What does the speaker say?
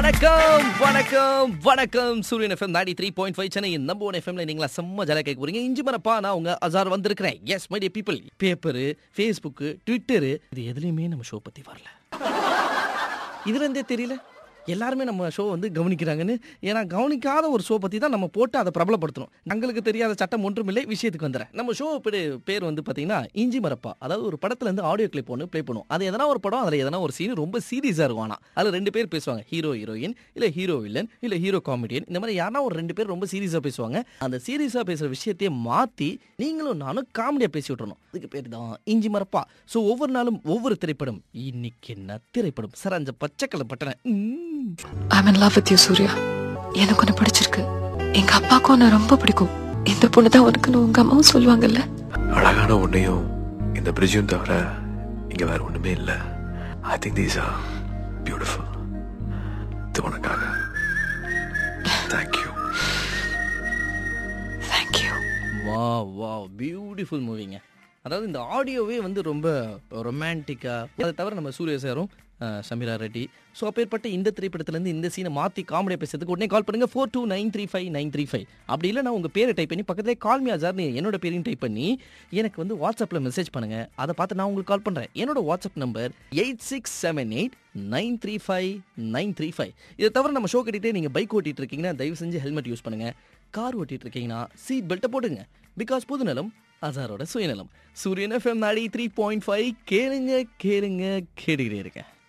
வணக்கம் வணக்கம் வணக்கம் சூரியன் எஃப்எம் நாடி த்ரீ பாயிண்ட் ஃபைவ் சென்னை நம்ப ஒன் எஃப்எம்ல நீங்களா செம்ம ஜாலியாக கேட்க போறீங்க இஞ்சி மரப்பா நான் உங்க அசார் வந்திருக்கிறேன் yes my dear people paper Facebook Twitter இது எதுலையுமே நம்ம ஷோ பத்தி வரல இதுல இருந்தே தெரியல எல்லாருமே நம்ம ஷோ வந்து கவனிக்கிறாங்கன்னு ஏன்னா கவனிக்காத ஒரு ஷோ பற்றி தான் நம்ம போட்டு அதை பிரபலப்படுத்தணும் எங்களுக்கு தெரியாத சட்டம் ஒன்றும் இல்லை விஷயத்துக்கு வந்துடுறேன் நம்ம ஷோ பேர் வந்து பார்த்தீங்கன்னா இஞ்சி மரப்பா அதாவது ஒரு படத்துல இருந்து ஆடியோ கிளிப் ஒன்று ப்ளே பண்ணுவோம் அது எதனா ஒரு படம் அதில் எதனா ஒரு சீன் ரொம்ப சீரியஸாக இருக்கும் ஆனால் அதில் ரெண்டு பேர் பேசுவாங்க ஹீரோ ஹீரோயின் இல்லை ஹீரோ வில்லன் இல்லை ஹீரோ காமெடியன் இந்த மாதிரி யாரா ஒரு ரெண்டு பேர் ரொம்ப சீரியஸாக பேசுவாங்க அந்த சீரியஸாக பேசுகிற விஷயத்தையே மாற்றி நீங்களும் நானும் காமெடியாக பேசி விட்றணும் அதுக்கு பேர் தான் இஞ்சி மரப்பா ஸோ ஒவ்வொரு நாளும் ஒவ்வொரு திரைப்படம் இன்னைக்கு என்ன திரைப்படம் சார் அந்த பச்சைக்கலை பட்டனை ம். I'm in love with you Surya எனக்கு ஒன்று பிடிச்சிருக்கு எங்க அப்பாவுக்கும் உன்னை ரொம்ப பிடிக்கும் இந்த பொண்ணு தான் உனக்குன்னு உங்க அம்மாவும் சொல்லுவாங்கல்ல அழகான உன்னையும் இந்த பிரிட்ஜும் தவிர இங்க வேற ஒண்ணுமே இல்ல I think these are beautiful இது உனக்காக தேங்க்யூ தேங்க்யூ வா வா பியூட்டிஃபுல் மூவிங்க அதாவது இந்த ஆடியோவே வந்து ரொம்ப ரொமான்டிக்காக அதை தவிர நம்ம சூர்யா சாரும் அஹ், சமீரா ரெட்டி ஸோ அப்பேற்பட்ட இந்த திரைப்படத்துலேருந்து இந்த சீனை மாற்றி காமெடியாக பேசுறதுக்கு உடனே கால் பண்ணுங்க four two nine three five nine three five அப்படி இல்லை நான் உங்கள் பேரை டைப் பண்ணி பக்கத்துலேயே கால் மீ அசார்னு என்னோட பேரையும் டைப் பண்ணி எனக்கு வந்து வாட்ஸ்அப்பில் மெசேஜ் பண்ணுங்க அதை பார்த்து நான் உங்களுக்கு கால் பண்ணுறேன் என்னோட WhatsApp number eight six seven eight nine three five nine three five இதை தவிர நம்ம ஷோ கட்டிட்டே நீங்கள் பைக் ஓட்டிட்டு இருக்கீங்கன்னா தயவு செஞ்சு ஹெல்மெட் யூஸ் பண்ணுங்க கார் ஓட்டிட்டு இருக்கீங்கன்னா சீட் பெல்ட்டை போட்டுங்க பிகாஸ் புதுநலம் அசாரோட சுயநலம் சூரியன் எஃப்எம் நாடி த்ரீ பாயிண்ட் ஃபைவ் கேளுங்க கேளுங்க கேட்டுக்கிட்டே இருக்கேன்